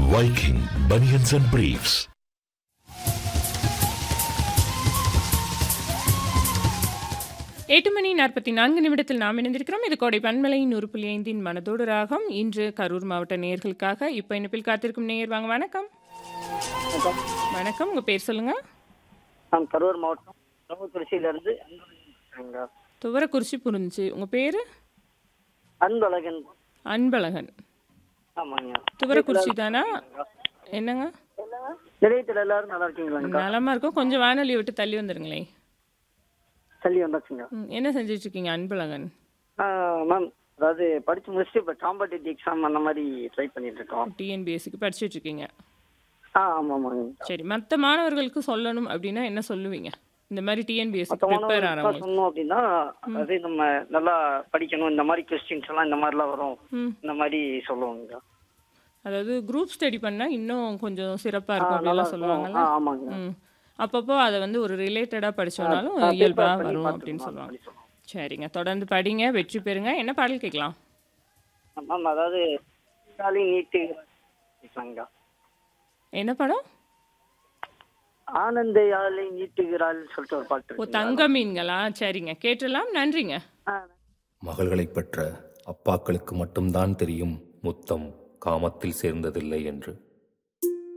Viking Bunions and Briefs. எட்டு மணி நாற்பத்தி நான்கு நிமிடத்தில் நாம் இணைந்திருக்கிறோம் இது கோடை பன்மலை நூறு புள்ளி ஐந்தின் மனதோடு ராகம் இன்று கரூர் மாவட்ட நேயர்களுக்காக இப்போ இணைப்பில் காத்திருக்கும் நேயர் வாங்க வணக்கம் வணக்கம் வணக்கம் உங்கள் பேர் சொல்லுங்க நான் கரூர் மாவட்டம் திருச்சியிலிருந்து அன்பழகன் துவரக்குறிச்சி புரிஞ்சு உங்கள் பேர் அன்பழகன் அன்பழகன் ஆமாங்க துவரக்குறிச்சி தானா என்னங்க நிலையத்தில் எல்லாரும் நல்லா இருக்கீங்களாங்க நலமா இருக்கும் கொஞ்சம் வானொலி விட்டு தள்ளி வந்துருங்களேன் தள்ளி வந்தாச்சுங்க ம், என்ன செஞ்சுட்டு இருக்கீங்க அன்பழகன் மேம் அதாவது படிச்சு முடிச்சுட்டு இப்போ காம்படிட்டிவ் எக்ஸாம் அந்த மாதிரி ட்ரை பண்ணிட்டு இருக்கோம் டிஎன்பிஎஸ்சிக்கு படிச்சுட்டு இருக்கீங்க ஆ ஆமாம் ஆமாங்க சரி மற்ற மாணவர்களுக்கு சொல்லணும் அப்படின்னா என்ன சொல்லுவீங்க இந்த மாதிரி டிஎன்பிஎஸ்சிக்கு ப்ரிப்பேர் மற்றவங்க ஆகிறவங்க சொன்னோம் அப்படின்னா அதாவது நம்ம நல்லா படிக்கணும் இந்த மாதிரி கொஸ்டின்ஸ் எல்லாம் இந்த மாதிரிலாம் வரும் ம் இந்த மாதிரி சொல்லுவாங்க அதாவது குரூப் ஸ்டடி பண்ணால் இன்னும் கொஞ்சம் சிறப்பாக இருக்கும் ஆ, நல்லா அப்படிலாம் இருக்கும். சொல்லுவாங்கல்ல ஆ, ஆமாங்க. ம் அப்பப்போ அதை வந்து ஒரு ரிலேட்டடாக படிச்சோம்னாலும் ஆ, paper இயல்பாக பண்ணி வரும் பார்த்துக்கலாம் அப்படின்னு சொல்லுவாங்க அப்படி சொல்லுவாங்க. சரிங்க தொடர்ந்து படிங்க வெற்றி பெறுங்க என்ன பாடல் கேட்கலாம் மேம் அதாவது காலி நீட்டு பேசுவாங்க என்ன படம் ஆனந்த யாழை நீட்டுகிறாள் சொல்லிட்டு ஒரு பாட்டு ஓ இருக்குங்க. தங்க மீன்களா சரிங்க கேட்டுடலாம் நன்றிங்க ஆ, மகள்களைப் பெற்ற அப்பாக்களுக்கு மட்டும்தான் தெரியும் முத்தம் காமத்தில் சேர்ந்ததில்லை என்று